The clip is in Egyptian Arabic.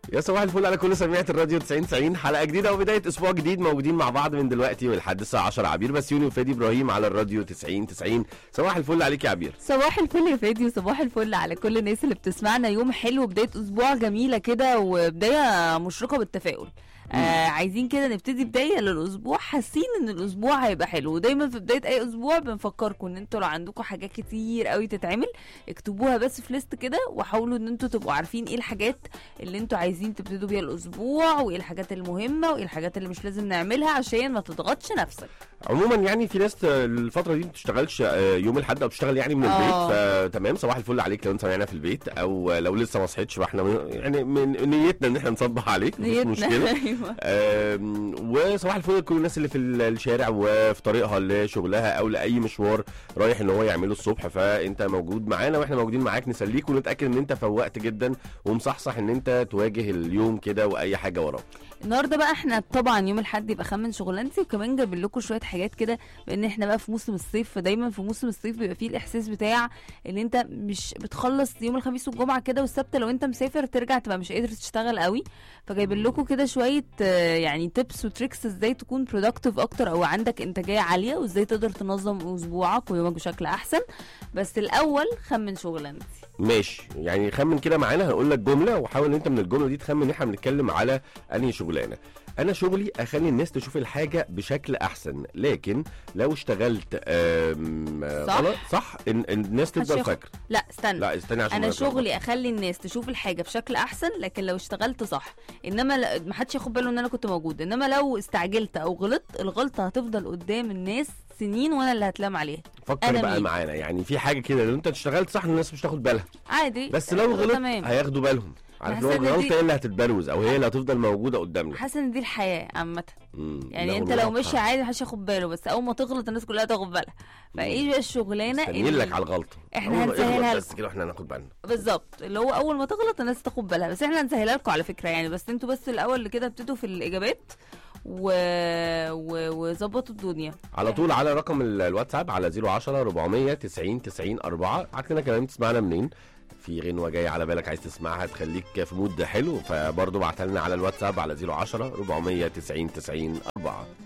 يا صباح الفل على كل سميعة الراديو 90 90 حلقة جديدة وبداية أسبوع جديد موجودين مع بعض من دلوقتي ولحد الساعة 10 عبير بسيوني وفادي إبراهيم على الراديو 90 90 صباح الفل عليك يا عبير صباح الفل يا فادي وصباح الفل على كل الناس اللي بتسمعنا يوم حلو بداية أسبوع جميلة كده وبداية مشرقة بالتفاؤل آه عايزين كده نبتدي بداية للأسبوع حاسين إن الأسبوع هيبقى حلو ودايما في بداية أي أسبوع بنفكركم إن انتوا لو عندكم حاجات كتير قوي تتعمل اكتبوها بس في ليست كده وحاولوا إن انتوا تبقوا عارفين إيه الحاجات اللي انتوا عايزين تبتدوا بيها الأسبوع وإيه الحاجات المهمة وإيه الحاجات اللي مش لازم نعملها عشان ما تضغطش نفسك عموما يعني في ناس الفترة دي ما بتشتغلش آه، يوم الأحد أو بتشتغل يعني من البيت آه. فتمام صباح الفل عليك لو أنت سامعنا في البيت أو لو لسه ما صحيتش فاحنا من- يعني من نيتنا إن احنا نصبح عليك مفيش مشكلة أيوة آم، وصباح الفل لكل الناس اللي في ال- الشارع وفي طريقها لشغلها او لاي مشوار رايح ان هو يعمله الصبح فانت موجود معانا واحنا موجودين معاك نسليك ونتاكد ان انت فوقت جدا ومصحصح ان انت تواجه اليوم كده واي حاجه وراك النهارده بقى احنا طبعا يوم الاحد يبقى خمن شغلانتي وكمان جايبين لكم شويه حاجات كده بان احنا بقى في موسم الصيف فدايما في موسم الصيف بيبقى فيه الاحساس بتاع ان انت مش بتخلص يوم الخميس والجمعه كده والسبت لو انت مسافر ترجع تبقى مش قادر تشتغل قوي فجايبين لكم كده شويه آه، يعني تيبس وتريكس ازاي تكون برودكتيف اكتر او عندك انتاجيه عاليه وازاي تقدر تنظم اسبوعك ويومك بشكل احسن بس الاول خمن شغلانتي ماشي يعني خمن كده معانا هنقول لك جمله وحاول انت من الجمله دي تخمن احنا بنتكلم على انهي شغلانه انا شغلي اخلي الناس تشوف الحاجه بشكل احسن لكن لو اشتغلت آم، صح. غلط صح إن- إن الناس تفضل هتشوف. فاكره لا استنى لا استني عشان انا ما نتلخبط. شغلي اخلي الناس تشوف الحاجه بشكل احسن لكن لو اشتغلت صح انما لا- ما حدش ياخد باله ان انا كنت موجود انما لو استعجلت او غلطت الغلطه هتفضل قدام الناس سنين وانا اللي هتلام عليها فكر أنا بقى مين؟ معانا يعني في حاجه كده لو انت اشتغلت صح الناس مش تاخد بالها عادي بس لو غلط تمام هياخدوا بالهم عارف لو حاسة إن الغلطه دي- هي اللي هتتبروز او هي اللي هتفضل موجوده قدامنا حاسه ان دي الحياه عامه مم. يعني لا انت والله لو معاك ماشي حق. عادي محدش ياخد باله بس اول ما تغلط الناس كلها تاخد بالها فايه بقى الشغلانه مستنيين اللي- لك على الغلطه إحنا أول ما هنسهلها اغلط بس لكم. كده واحنا هناخد بالنا بالظبط اللي هو اول ما تغلط الناس تاخد بالها بس احنا هنسهلها لكم على فكره يعني بس انتوا بس الاول كده ابتدوا في الاجابات و... و... وظبطوا الدنيا على طول على رقم ال- الواتساب على 010 400 90 90 4 بعت لنا كمان تسمعنا منين في غنوه جايه على بالك عايز تسمعها تخليك في مود حلو فبرضه بعتها لنا على الواتساب على 010 400 90 90 4